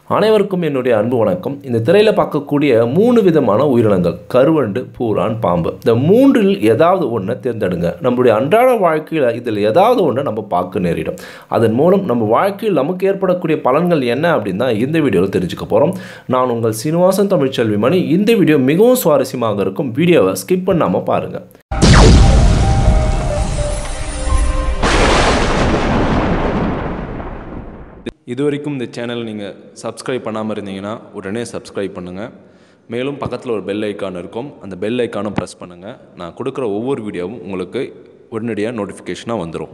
அனைவருக்கும் என்னுடைய அன்பு வணக்கம் இந்த திரையில் பார்க்கக்கூடிய மூணு விதமான உயிரினங்கள் கருவண்டு பூரான் பாம்பு இந்த மூன்றில் ஏதாவது ஒன்றை தேர்ந்தெடுங்க நம்மளுடைய அன்றாட வாழ்க்கையில் இதில் ஏதாவது ஒன்று நம்ம பார்க்க நேரிடும் அதன் மூலம் நம்ம வாழ்க்கையில் நமக்கு ஏற்படக்கூடிய பலன்கள் என்ன அப்படின்னு தான் இந்த வீடியோவில் தெரிஞ்சுக்க போகிறோம் நான் உங்கள் சீனிவாசன் தமிழ்ச்செல்வி மணி இந்த வீடியோ மிகவும் சுவாரஸ்யமாக இருக்கும் வீடியோவை ஸ்கிப் பண்ணாமல் பாருங்கள் இது வரைக்கும் இந்த சேனல் நீங்கள் சப்ஸ்கிரைப் பண்ணாமல் இருந்தீங்கன்னா உடனே சப்ஸ்கிரைப் பண்ணுங்கள் மேலும் பக்கத்தில் ஒரு பெல் ஐக்கான் இருக்கும் அந்த பெல் ஐக்கானும் ப்ரெஸ் பண்ணுங்கள் நான் கொடுக்குற ஒவ்வொரு வீடியோவும் உங்களுக்கு உடனடியாக நோட்டிஃபிகேஷனாக வந்துடும்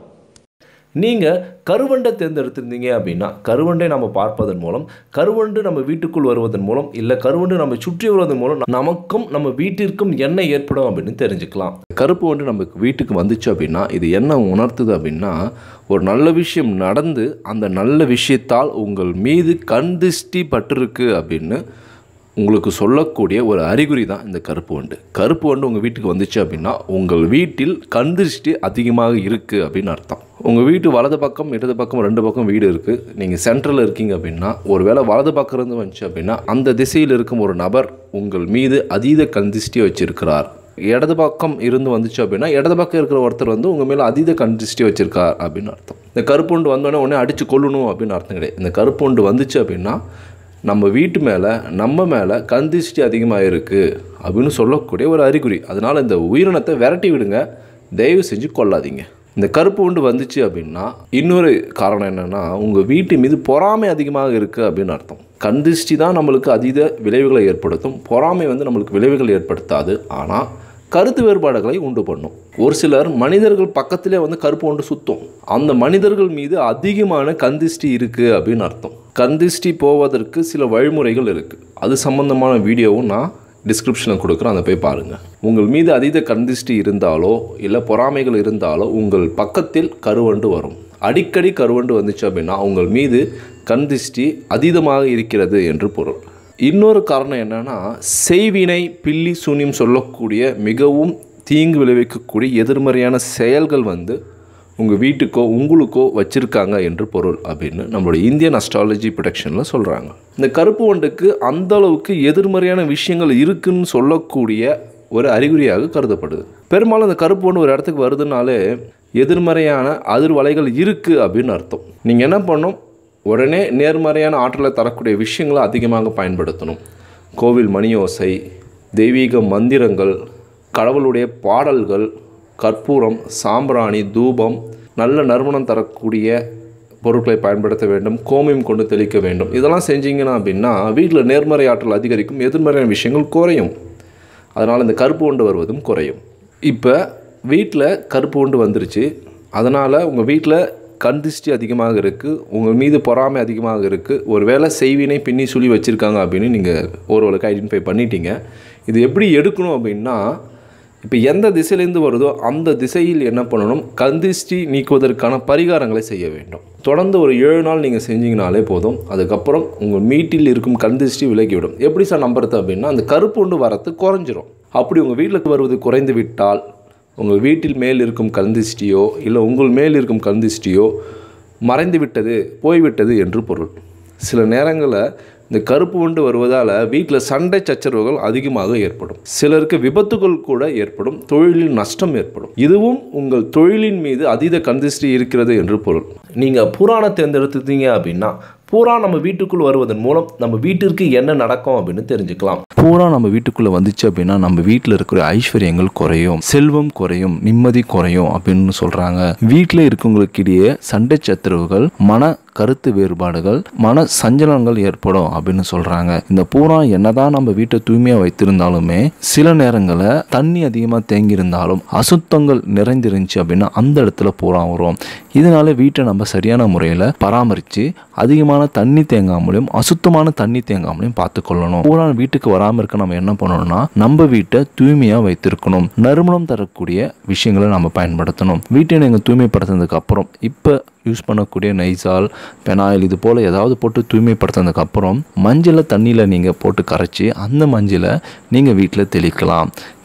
நீங்கள் கருவண்டை தேர்ந்தெடுத்திருந்தீங்க அப்படின்னா கருவண்டை நம்ம பார்ப்பதன் மூலம் கருவண்டு நம்ம வீட்டுக்குள் வருவதன் மூலம் இல்லை கருவண்டு நம்ம சுற்றி வருவதன் மூலம் நமக்கும் நம்ம வீட்டிற்கும் என்ன ஏற்படும் அப்படின்னு தெரிஞ்சுக்கலாம் கருப்பு வண்டு நமக்கு வீட்டுக்கு வந்துச்சு அப்படின்னா இது என்ன உணர்த்துது அப்படின்னா ஒரு நல்ல விஷயம் நடந்து அந்த நல்ல விஷயத்தால் உங்கள் மீது கண் திருஷ்டி பட்டிருக்கு அப்படின்னு உங்களுக்கு சொல்லக்கூடிய ஒரு அறிகுறி தான் இந்த கருப்பு வண்டு கருப்பு வண்டு உங்கள் வீட்டுக்கு வந்துச்சு அப்படின்னா உங்கள் வீட்டில் கண் திருஷ்டி அதிகமாக இருக்குது அப்படின்னு அர்த்தம் உங்கள் வீட்டு வலது பக்கம் இடது பக்கம் ரெண்டு பக்கம் வீடு இருக்குது நீங்கள் சென்ட்ரலில் இருக்கீங்க அப்படின்னா ஒருவேளை வலது பக்கம் இருந்து வந்துச்சு அப்படின்னா அந்த திசையில் இருக்கும் ஒரு நபர் உங்கள் மீது அதீத கண் திருஷ்டியை வச்சிருக்கிறார் இடது பக்கம் இருந்து வந்துச்சு அப்படின்னா இடது பக்கம் இருக்கிற ஒருத்தர் வந்து உங்கள் மேலே அதீத கண் திருஷ்டி வச்சிருக்கார் அப்படின்னு அர்த்தம் இந்த கருப்புண்டு வந்தோடனே உடனே அடித்து கொல்லணும் அப்படின்னு அர்த்தம் கிடையாது இந்த கருப்புண்டு வந்துச்சு அப்படின்னா நம்ம வீட்டு மேலே நம்ம மேலே கண் திருஷ்டி அதிகமாக இருக்குது அப்படின்னு சொல்லக்கூடிய ஒரு அறிகுறி அதனால் இந்த உயிரினத்தை விரட்டி விடுங்க தயவு செஞ்சு கொல்லாதீங்க இந்த கருப்பு உண்டு வந்துச்சு அப்படின்னா இன்னொரு காரணம் என்னென்னா உங்கள் வீட்டு மீது பொறாமை அதிகமாக இருக்குது அப்படின்னு அர்த்தம் கண் திருஷ்டி தான் நம்மளுக்கு அதீத விளைவுகளை ஏற்படுத்தும் பொறாமை வந்து நம்மளுக்கு விளைவுகள் ஏற்படுத்தாது ஆனால் கருத்து வேறுபாடுகளை உண்டு பண்ணும் ஒரு சிலர் மனிதர்கள் பக்கத்திலே வந்து கருப்பு ஒன்று சுத்தும் அந்த மனிதர்கள் மீது அதிகமான கந்திஷ்டி இருக்குது அப்படின்னு அர்த்தம் கந்திஷ்டி போவதற்கு சில வழிமுறைகள் இருக்குது அது சம்பந்தமான வீடியோவும் நான் டிஸ்கிரிப்ஷனில் கொடுக்குறேன் அதை போய் பாருங்கள் உங்கள் மீது அதீத கந்திஷ்டி இருந்தாலோ இல்லை பொறாமைகள் இருந்தாலோ உங்கள் பக்கத்தில் கருவண்டு வரும் அடிக்கடி கருவண்டு வந்துச்சு அப்படின்னா உங்கள் மீது கந்திஷ்டி அதீதமாக இருக்கிறது என்று பொருள் இன்னொரு காரணம் என்னன்னா செய்வினை பில்லி சூன்யம் சொல்லக்கூடிய மிகவும் தீங்கு விளைவிக்கக்கூடிய எதிர்மறையான செயல்கள் வந்து உங்கள் வீட்டுக்கோ உங்களுக்கோ வச்சுருக்காங்க என்று பொருள் அப்படின்னு நம்மளுடைய இந்தியன் அஸ்ட்ராலஜி ப்ரொடெக்ஷனில் சொல்கிறாங்க இந்த கருப்பு வண்டுக்கு அந்த அளவுக்கு எதிர்மறையான விஷயங்கள் இருக்குன்னு சொல்லக்கூடிய ஒரு அறிகுறியாக கருதப்படுது பெரும்பாலும் இந்த கருப்பு வண்டு ஒரு இடத்துக்கு வருதுனாலே எதிர்மறையான அதிர்வலைகள் இருக்குது அப்படின்னு அர்த்தம் நீங்கள் என்ன பண்ணும் உடனே நேர்மறையான ஆற்றலை தரக்கூடிய விஷயங்களை அதிகமாக பயன்படுத்தணும் கோவில் மணியோசை தெய்வீக மந்திரங்கள் கடவுளுடைய பாடல்கள் கற்பூரம் சாம்பிராணி தூபம் நல்ல நறுமணம் தரக்கூடிய பொருட்களை பயன்படுத்த வேண்டும் கோமியம் கொண்டு தெளிக்க வேண்டும் இதெல்லாம் செஞ்சீங்கன்னா அப்படின்னா வீட்டில் நேர்மறை ஆற்றல் அதிகரிக்கும் எதிர்மறையான விஷயங்கள் குறையும் அதனால் இந்த கருப்பு உண்டு வருவதும் குறையும் இப்போ வீட்டில் கருப்பு உண்டு வந்துருச்சு அதனால் உங்கள் வீட்டில் கண் திருஷ்டி அதிகமாக இருக்குது உங்கள் மீது பொறாமை அதிகமாக இருக்குது ஒரு வேளை செய்வினை பின்னி சுழி வச்சுருக்காங்க அப்படின்னு நீங்கள் ஓரளவுக்கு ஐடென்டிஃபை பண்ணிட்டீங்க இது எப்படி எடுக்கணும் அப்படின்னா இப்போ எந்த திசையிலேருந்து வருதோ அந்த திசையில் என்ன பண்ணணும் கந்திஷ்டி நீக்குவதற்கான பரிகாரங்களை செய்ய வேண்டும் தொடர்ந்து ஒரு ஏழு நாள் நீங்கள் செஞ்சீங்கனாலே போதும் அதுக்கப்புறம் உங்கள் மீட்டில் இருக்கும் கந்திஷ்டி விலகிவிடும் எப்படி சார் நம்புறது அப்படின்னா அந்த கருப்பு ஒன்று வரத்து குறைஞ்சிரும் அப்படி உங்கள் வீட்டில் வருவது குறைந்து விட்டால் உங்கள் வீட்டில் மேல் இருக்கும் கந்திஷ்டியோ இல்லை உங்கள் மேல் இருக்கும் கந்திஷ்டியோ மறைந்து விட்டது போய்விட்டது என்று பொருள் சில நேரங்களில் இந்த கருப்பு உண்டு வருவதால் வீட்டில் சண்டை சச்சரவுகள் அதிகமாக ஏற்படும் சிலருக்கு விபத்துகள் கூட ஏற்படும் தொழிலில் நஷ்டம் ஏற்படும் இதுவும் உங்கள் தொழிலின் மீது அதீத கந்திஷ்டி இருக்கிறது என்று பொருள் நீங்கள் புராண தேர்ந்தெடுத்துட்டீங்க அப்படின்னா பூரா நம்ம வீட்டுக்குள் வருவதன் மூலம் நம்ம வீட்டிற்கு என்ன நடக்கும் அப்படின்னு தெரிஞ்சுக்கலாம் பூரா நம்ம வீட்டுக்குள்ளே வந்துச்சு அப்படின்னா நம்ம வீட்டில் இருக்கிற ஐஸ்வர்யங்கள் குறையும் செல்வம் குறையும் நிம்மதி குறையும் அப்படின்னு சொல்கிறாங்க வீட்டில் இருக்கவங்களுக்கிடையே சண்டை சத்துருவுகள் மன கருத்து வேறுபாடுகள் மன சஞ்சலங்கள் ஏற்படும் அப்படின்னு சொல்கிறாங்க இந்த பூரா என்னதான் நம்ம வீட்டை தூய்மையாக வைத்திருந்தாலுமே சில நேரங்களில் தண்ணி அதிகமாக தேங்கி இருந்தாலும் அசுத்தங்கள் நிறைந்திருந்துச்சு அப்படின்னா அந்த இடத்துல பூரா வரும் இதனால வீட்டை நம்ம சரியான முறையில் பராமரித்து அதிகமான தண்ணி தேங்காமலையும் அசுத்தமான தண்ணி தேங்காமலையும் பார்த்துக்கொள்ளணும் பூரா வீட்டுக்கு வராமல் இருக்க நம்ம என்ன பண்ணணும்னா நம்ம வீட்டை தூய்மையாக வைத்திருக்கணும் நறுமணம் தரக்கூடிய விஷயங்களை நம்ம பயன்படுத்தணும் வீட்டை நீங்கள் தூய்மைப்படுத்தினதுக்கு அப்புறம் இப்போ யூஸ் பண்ணக்கூடிய நைசால் பெனாயில் இது போல் ஏதாவது போட்டு தூய்மைப்படுத்தினதுக்கு அப்புறம் மஞ்சளை தண்ணியில் நீங்கள் போட்டு கரைச்சி அந்த மஞ்சளை நீங்கள் வீட்டில் தெளிக்கலாம்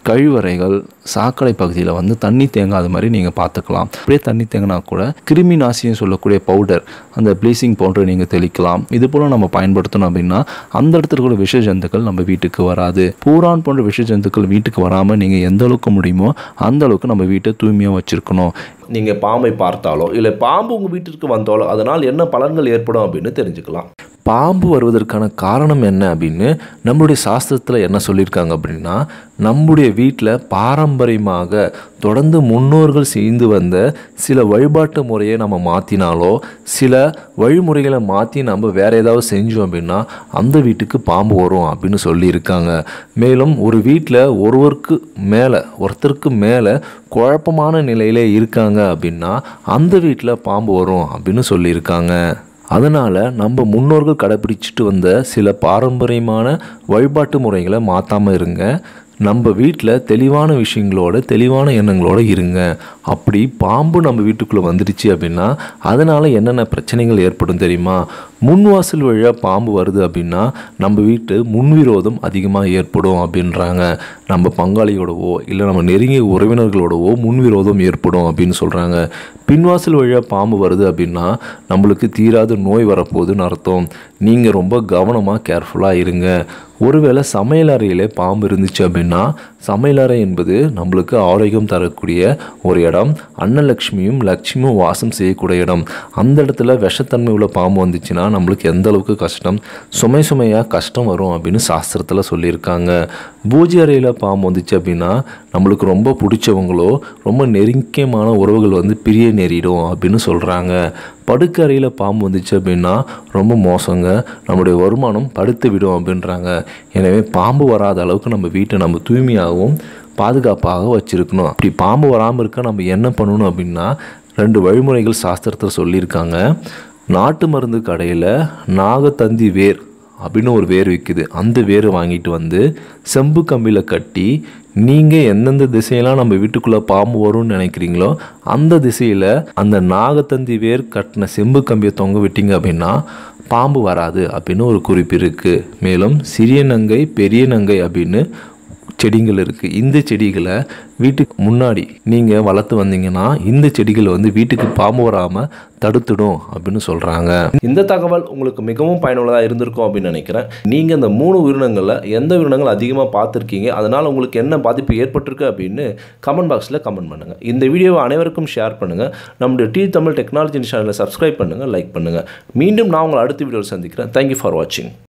கழிவறைகள் சாக்கடை பகுதியில் வந்து தண்ணி தேங்காத மாதிரி நீங்கள் பார்த்துக்கலாம் அப்படியே தண்ணி தேங்கினா கூட கிருமி நாசின்னு சொல்லக்கூடிய பவுடர் அந்த ப்ளீச்சிங் பவுடர் நீங்கள் தெளிக்கலாம் இது போல் நம்ம பயன்படுத்தணும் அப்படின்னா அந்த இடத்துல கூட விஷ ஜந்துக்கள் நம்ம வீட்டுக்கு வராது பூரான் போன்ற விஷ ஜந்துக்கள் வீட்டுக்கு வராமல் நீங்கள் எந்த அளவுக்கு முடியுமோ அந்த அளவுக்கு நம்ம வீட்டை தூய்மையாக வச்சுருக்கணும் நீங்கள் பாம்பை பார்த்தாலோ இல்லை பாம்பு உங்கள் வீட்டிற்கு வந்தாலோ அதனால் என்ன பலன்கள் ஏற்படும் அப்படின்னு தெரிஞ்சுக்கலாம் பாம்பு வருவதற்கான காரணம் என்ன அப்படின்னு நம்மளுடைய சாஸ்திரத்தில் என்ன சொல்லியிருக்காங்க அப்படின்னா நம்முடைய வீட்டில் பாரம்பரியமாக தொடர்ந்து முன்னோர்கள் செய்து வந்த சில வழிபாட்டு முறையை நம்ம மாற்றினாலோ சில வழிமுறைகளை மாற்றி நம்ம வேற ஏதாவது செஞ்சோம் அப்படின்னா அந்த வீட்டுக்கு பாம்பு வரும் அப்படின்னு சொல்லியிருக்காங்க மேலும் ஒரு வீட்டில் ஒருவருக்கு மேலே ஒருத்தருக்கு மேலே குழப்பமான நிலையில இருக்காங்க அப்படின்னா அந்த வீட்டில் பாம்பு வரும் அப்படின்னு சொல்லியிருக்காங்க அதனால் நம்ம முன்னோர்கள் கடைப்பிடிச்சிட்டு வந்த சில பாரம்பரியமான வழிபாட்டு முறைகளை மாற்றாமல் இருங்க நம்ம வீட்டில் தெளிவான விஷயங்களோட தெளிவான எண்ணங்களோட இருங்க அப்படி பாம்பு நம்ம வீட்டுக்குள்ளே வந்துடுச்சு அப்படின்னா அதனால் என்னென்ன பிரச்சனைகள் ஏற்படும் தெரியுமா முன்வாசல் வழியாக பாம்பு வருது அப்படின்னா நம்ம வீட்டு முன்விரோதம் அதிகமாக ஏற்படும் அப்படின்றாங்க நம்ம பங்காளியோடவோ இல்லை நம்ம நெருங்கிய உறவினர்களோடவோ முன்விரோதம் ஏற்படும் அப்படின்னு சொல்கிறாங்க பின்வாசல் வழியாக பாம்பு வருது அப்படின்னா நம்மளுக்கு தீராத நோய் வரப்போகுதுன்னு அர்த்தம் நீங்கள் ரொம்ப கவனமாக கேர்ஃபுல்லாக இருங்க ஒருவேளை சமையல் அறையிலே பாம்பு இருந்துச்சு அப்படின்னா சமையலறை என்பது நம்மளுக்கு ஆரோக்கியம் தரக்கூடிய ஒரு இடம் அன்னலக்ஷ்மியும் லக்ஷ்மியும் வாசம் செய்யக்கூடிய இடம் அந்த இடத்துல விஷத்தன்மை உள்ள பாம்பு வந்துச்சுன்னா நம்மளுக்கு எந்த அளவுக்கு கஷ்டம் சுமை சுமையாக கஷ்டம் வரும் அப்படின்னு சாஸ்திரத்தில் சொல்லியிருக்காங்க பூஜை அறையில் பாம்பு வந்துச்சு அப்படின்னா நம்மளுக்கு ரொம்ப பிடிச்சவங்களோ ரொம்ப நெருக்கமான உறவுகள் வந்து பிரிய நேரிடும் அப்படின்னு சொல்கிறாங்க படுக்க அறையில் பாம்பு வந்துச்சு அப்படின்னா ரொம்ப மோசங்க நம்முடைய வருமானம் படுத்து விடும் அப்படின்றாங்க எனவே பாம்பு வராத அளவுக்கு நம்ம வீட்டை நம்ம தூய்மையாகவும் பாதுகாப்பாக வச்சுருக்கணும் அப்படி பாம்பு வராமல் இருக்க நம்ம என்ன பண்ணணும் அப்படின்னா ரெண்டு வழிமுறைகள் சாஸ்திரத்தில் சொல்லியிருக்காங்க நாட்டு மருந்து கடையில் நாகத்தந்தி வேர் அப்படின்னு ஒரு வேர் விற்குது அந்த வேரை வாங்கிட்டு வந்து செம்பு கம்பியில் கட்டி நீங்கள் எந்தெந்த திசையெல்லாம் நம்ம வீட்டுக்குள்ளே பாம்பு வரும்னு நினைக்கிறீங்களோ அந்த திசையில் அந்த நாகத்தந்தி வேர் கட்டின செம்பு கம்பியை தொங்க விட்டீங்க அப்படின்னா பாம்பு வராது அப்படின்னு ஒரு குறிப்பு இருக்குது மேலும் சிறிய நங்கை பெரிய நங்கை அப்படின்னு செடிகள் இருக்குது இந்த செடிகளை வீட்டுக்கு முன்னாடி நீங்கள் வளர்த்து வந்தீங்கன்னா இந்த செடிகள் வந்து வீட்டுக்கு பாம்பு வராமல் தடுத்துடும் அப்படின்னு சொல்கிறாங்க இந்த தகவல் உங்களுக்கு மிகவும் பயனுள்ளதாக இருந்திருக்கும் அப்படின்னு நினைக்கிறேன் நீங்கள் இந்த மூணு உயிரினங்களில் எந்த உயிரினங்கள் அதிகமாக பார்த்துருக்கீங்க அதனால் உங்களுக்கு என்ன பாதிப்பு ஏற்பட்டிருக்கு அப்படின்னு கமெண்ட் பாக்ஸில் கமெண்ட் பண்ணுங்கள் இந்த வீடியோவை அனைவருக்கும் ஷேர் பண்ணுங்கள் நம்முடைய டி தமிழ் டெக்னாலஜி சேனலை சப்ஸ்கிரைப் பண்ணுங்கள் லைக் பண்ணுங்கள் மீண்டும் நான் உங்களை அடுத்த வீடியோவில் சந்திக்கிறேன் தேங்க்யூ ஃபார் வாட்சிங்